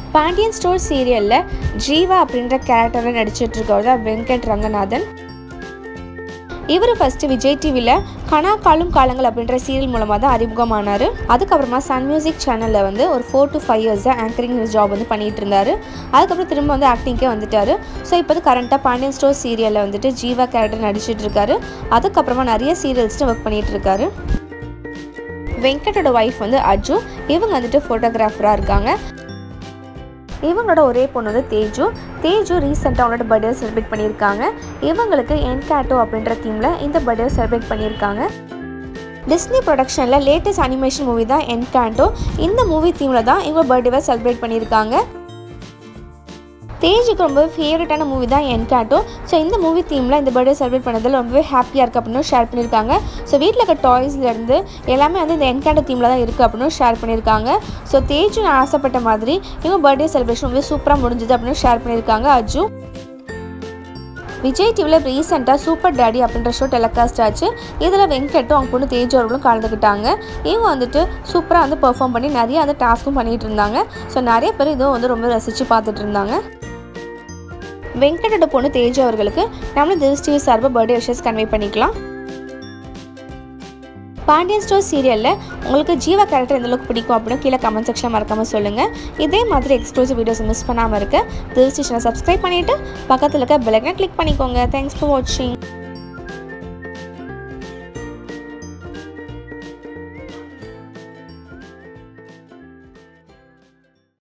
Pandian store சீரியலில் ஜீவா அப்படின்ற கேரக்டரில் நடிச்சிட்டு இருக்கவர் தான் வெங்கட் ரங்கநாதன் இவர் ஃபஸ்ட்டு விஜய் டிவியில் கனா காலும் காலங்கள் அப்படின்ற சீரியல் மூலமாக தான் அறிமுகமானார் அதுக்கப்புறமா சன் மியூசிக் சேனலில் வந்து ஒரு ஃபோர் டு ஃபைவ் இயர்ஸ் தான் ஆங்கரிங் ஜாப் வந்து பண்ணிகிட்டு இருந்தார் அதுக்கப்புறம் திரும்ப வந்து ஆக்டிங்கே வந்துட்டார் ஸோ இப்போ வந்து கரண்ட்டாக பாண்டியன் ஸ்டோர் சீரியலில் வந்துட்டு ஜீவா கேரக்டர் நடிச்சிட்டு இருக்காரு அதுக்கப்புறமா நிறைய சீரியல்ஸ்ட்டு ஒர்க் பண்ணிகிட்டு இருக்காரு வெங்கட்டோட ஒய்ஃப் வந்து அஜு இவங்க வந்துட்டு ஃபோட்டோகிராஃபராக இருக்காங்க இவங்களோட ஒரே பொண்ணு வந்து தேஜு தேஜு ரீசெண்டாக அவங்களோட பர்த்டே செலிப்ரேட் பண்ணியிருக்காங்க இவங்களுக்கு என்கேட்டோ அப்படின்ற தீமில் இந்த பர்த்டே செலிப்ரேட் பண்ணியிருக்காங்க டிஸ்னி ப்ரொடக்ஷனில் லேட்டஸ்ட் அனிமேஷன் மூவி தான் என்காண்டோ இந்த மூவி தீமில் தான் இவங்க பர்த்டேவை செலிப்ரேட் பண்ணியிருக்காங்க தேஜுக்கு ரொம்ப ஃபேவரட்டான மூவி தான் என்காட்டோ ஸோ இந்த மூவி தீமில் இந்த பர்த்டே செலிப்ரேட் பண்ணதில் ரொம்பவே ஹாப்பியாக இருக்குது அப்படின்னு ஷேர் பண்ணியிருக்காங்க ஸோ வீட்டில் இருக்க டாய்ஸ்லேருந்து எல்லாமே வந்து இந்த என்காண்டோ தீமில் தான் இருக்குது அப்படின்னு ஷேர் பண்ணியிருக்காங்க ஸோ தேஜு நான் ஆசைப்பட்ட மாதிரி இவங்க பர்த்டே செலிப்ரேஷன் ரொம்ப சூப்பராக முடிஞ்சுது அப்படின்னு ஷேர் பண்ணியிருக்காங்க அஜு விஜய் டிவியில் ரீசெண்டாக சூப்பர் டேடி அப்படின்ற ஷோ டெலிகாஸ்ட் ஆச்சு இதில் வெங்கட்டும் அவங்க பொண்ணு தேஜு அவர்களும் கலந்துக்கிட்டாங்க இவங்க வந்துட்டு சூப்பராக வந்து பெர்ஃபார்ம் பண்ணி நிறைய அந்த டாஸ்க்கும் பண்ணிகிட்டு இருந்தாங்க ஸோ நிறைய பேர் இதுவும் வந்து ரொம்ப ரசித்து பார்த்துட்டு இருந்தாங்க வெங்கடோட பொண்ணு தேஜு அவர்களுக்கு நம்மளும் திஸ் டிவி சார்பாக பர்த்டே விஷஸ் கன்வே பண்ணிக்கலாம் பாண்டியன் ஸ்டோர் சீரியலில் உங்களுக்கு ஜீவா கேரக்டர் எந்த அளவுக்கு பிடிக்கும் அப்படின்னு கீழே கமெண்ட் செக்ஷன் மறக்காமல் சொல்லுங்கள் இதே மாதிரி எக்ஸ்க்ளூசிவ் வீடியோஸ் மிஸ் பண்ணாமல் இருக்க திஸ் ஸ்டேஷனை சப்ஸ்கிரைப் பண்ணிவிட்டு பக்கத்தில் இருக்க பெல்லைக்கனை கிளிக் பண்ணிக்கோங்க தேங்க்ஸ் ஃபார் வாட்சிங்